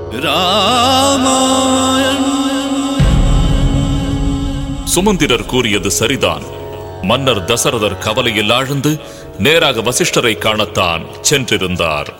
சுமந்திரர் கூறியது சரிதான் மன்னர் தசரதர் கவலையில் ஆழ்ந்து நேராக வசிஷ்டரை காணத்தான் சென்றிருந்தார்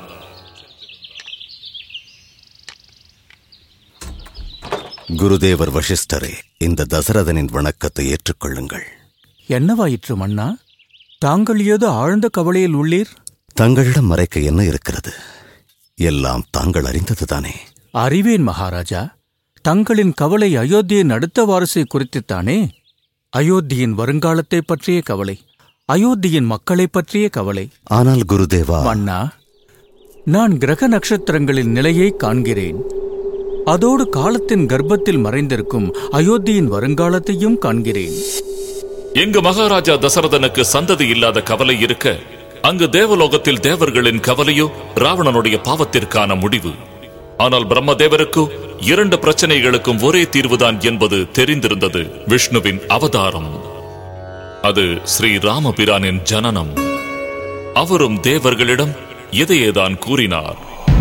குருதேவர் வசிஷ்டரே இந்த தசரதனின் வணக்கத்தை ஏற்றுக்கொள்ளுங்கள் என்னவாயிற்று மன்னா தாங்கள் ஏதோ ஆழ்ந்த கவலையில் உள்ளீர் தங்களிடம் மறைக்க என்ன இருக்கிறது எல்லாம் தாங்கள் அறிந்ததுதானே அறிவேன் மகாராஜா தங்களின் கவலை அயோத்தியின் அடுத்த வாரிசை குறித்துத்தானே அயோத்தியின் வருங்காலத்தைப் பற்றிய கவலை அயோத்தியின் மக்களைப் பற்றிய கவலை ஆனால் குருதேவா மன்னா நான் கிரக நட்சத்திரங்களின் நிலையை காண்கிறேன் அதோடு காலத்தின் கர்ப்பத்தில் மறைந்திருக்கும் அயோத்தியின் வருங்காலத்தையும் காண்கிறேன் எங்கு மகாராஜா தசரதனுக்கு சந்ததி இல்லாத கவலை இருக்க அங்கு தேவலோகத்தில் தேவர்களின் கவலையோ ராவணனுடைய பாவத்திற்கான முடிவு ஆனால் பிரம்மதேவருக்கு இரண்டு பிரச்சனைகளுக்கும் ஒரே தீர்வுதான் என்பது தெரிந்திருந்தது விஷ்ணுவின் அவதாரம் அது ஸ்ரீ ராமபிரானின் ஜனனம் அவரும் தேவர்களிடம் எதையேதான் கூறினார்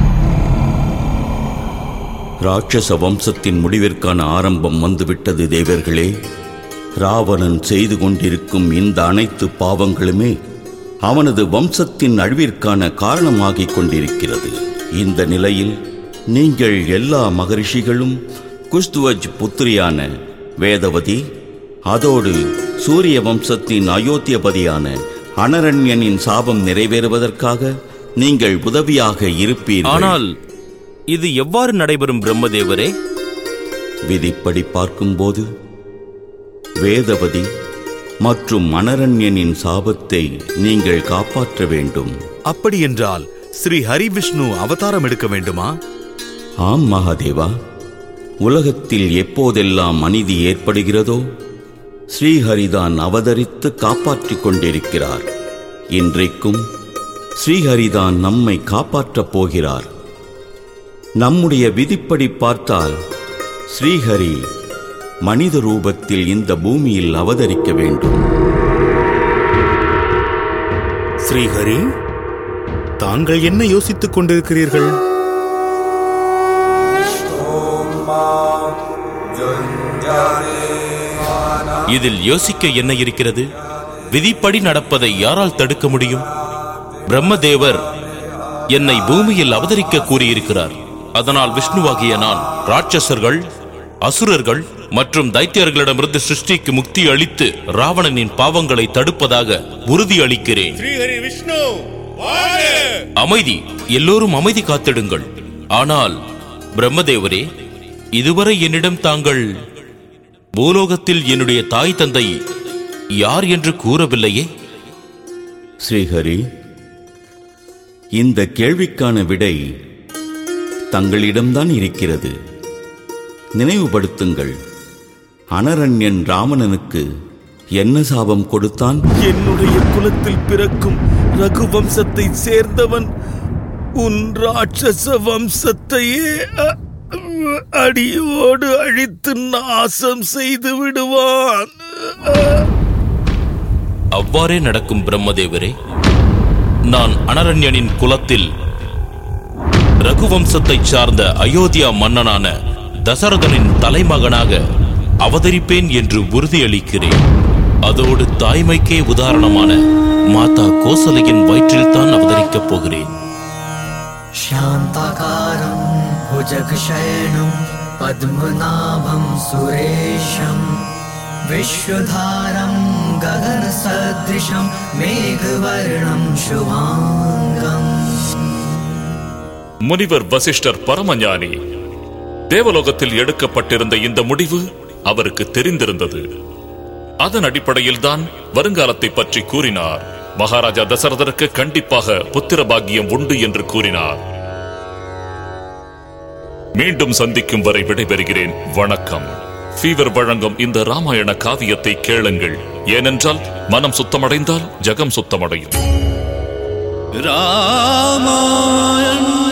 ராட்சச வம்சத்தின் முடிவிற்கான ஆரம்பம் வந்துவிட்டது தேவர்களே ராவணன் செய்து கொண்டிருக்கும் இந்த அனைத்து பாவங்களுமே அவனது வம்சத்தின் அழிவிற்கான காரணமாகிக் கொண்டிருக்கிறது இந்த நிலையில் நீங்கள் எல்லா மகரிஷிகளும் குஸ்துவஜ் புத்திரியான வேதவதி அதோடு சூரிய வம்சத்தின் அயோத்தியபதியான அனரண்யனின் சாபம் நிறைவேறுவதற்காக நீங்கள் உதவியாக இருப்பீர்கள் ஆனால் இது எவ்வாறு நடைபெறும் பிரம்மதேவரே விதிப்படி பார்க்கும்போது வேதவதி மற்றும் மணரண்யனின் சாபத்தை நீங்கள் காப்பாற்ற வேண்டும் அப்படியென்றால் ஸ்ரீ ஹரிவிஷ்ணு அவதாரம் எடுக்க வேண்டுமா ஆம் மகாதேவா உலகத்தில் எப்போதெல்லாம் அநீதி ஏற்படுகிறதோ ஸ்ரீஹரிதான் அவதரித்து காப்பாற்றிக் கொண்டிருக்கிறார் இன்றைக்கும் ஸ்ரீஹரிதான் நம்மை காப்பாற்றப் போகிறார் நம்முடைய விதிப்படி பார்த்தால் ஸ்ரீஹரி மனித ரூபத்தில் இந்த பூமியில் அவதரிக்க வேண்டும் ஸ்ரீஹரி தாங்கள் என்ன யோசித்துக் கொண்டிருக்கிறீர்கள் இதில் யோசிக்க என்ன இருக்கிறது விதிப்படி நடப்பதை யாரால் தடுக்க முடியும் பிரம்மதேவர் என்னை பூமியில் அவதரிக்க கூறியிருக்கிறார் அதனால் விஷ்ணுவாகிய நான் ராட்சசர்கள் அசுரர்கள் மற்றும் தைத்தியர்களிடமிருந்து சிருஷ்டிக்கு முக்தி அளித்து ராவணனின் பாவங்களை தடுப்பதாக உறுதி அளிக்கிறேன் அமைதி எல்லோரும் அமைதி காத்திடுங்கள் ஆனால் பிரம்மதேவரே இதுவரை என்னிடம் தாங்கள் பூலோகத்தில் என்னுடைய தாய் தந்தை யார் என்று கூறவில்லையே ஸ்ரீஹரி இந்த கேள்விக்கான விடை தங்களிடம்தான் இருக்கிறது நினைவுபடுத்துங்கள் அனரண்யன் ராவணனுக்கு என்ன சாபம் கொடுத்தான் என்னுடைய குலத்தில் பிறக்கும் ரகு வம்சத்தை சேர்ந்தவன் உன் ராட்சச வம்சத்தையே அ- அடியோடு அழித்து நாசம் செய்து விடுவான் அவ்வாறே நடக்கும் பிரம்மதேவரே நான் அனரண்யனின் குலத்தில் ரகுவம்சத்தைச் சார்ந்த அயோத்தியா மன்னனான தசரதனின் தலைமகனாக அவதரிப்பேன் என்று உறுதியளிக்கிறேன் அதோடு தாய்மைக்கே உதாரணமான மாதா கோசலையின் வயிற்றில்தான் அவதரிக்கப் போகிறேன் शान्ताकारं भुजगशयनं पद्मनाभं सुरेशं विश्वधारं गगनसदृशं मेघवर्णं शुभाङ्गम् முனிவர் வசிஷ்டர் பரமஞானி தேவலோகத்தில் எடுக்கப்பட்டிருந்த இந்த முடிவு அவருக்கு தெரிந்திருந்தது அதன் அடிப்படையில்தான் வருங்காலத்தை பற்றி கூறினார் மகாராஜா தசரதருக்கு கண்டிப்பாக புத்திர பாக்கியம் உண்டு என்று கூறினார் மீண்டும் சந்திக்கும் வரை விடைபெறுகிறேன் வணக்கம் ஃபீவர் வழங்கும் இந்த ராமாயண காவியத்தை கேளுங்கள் ஏனென்றால் மனம் சுத்தமடைந்தால் ஜகம் சுத்தமடையும் ராமாயண்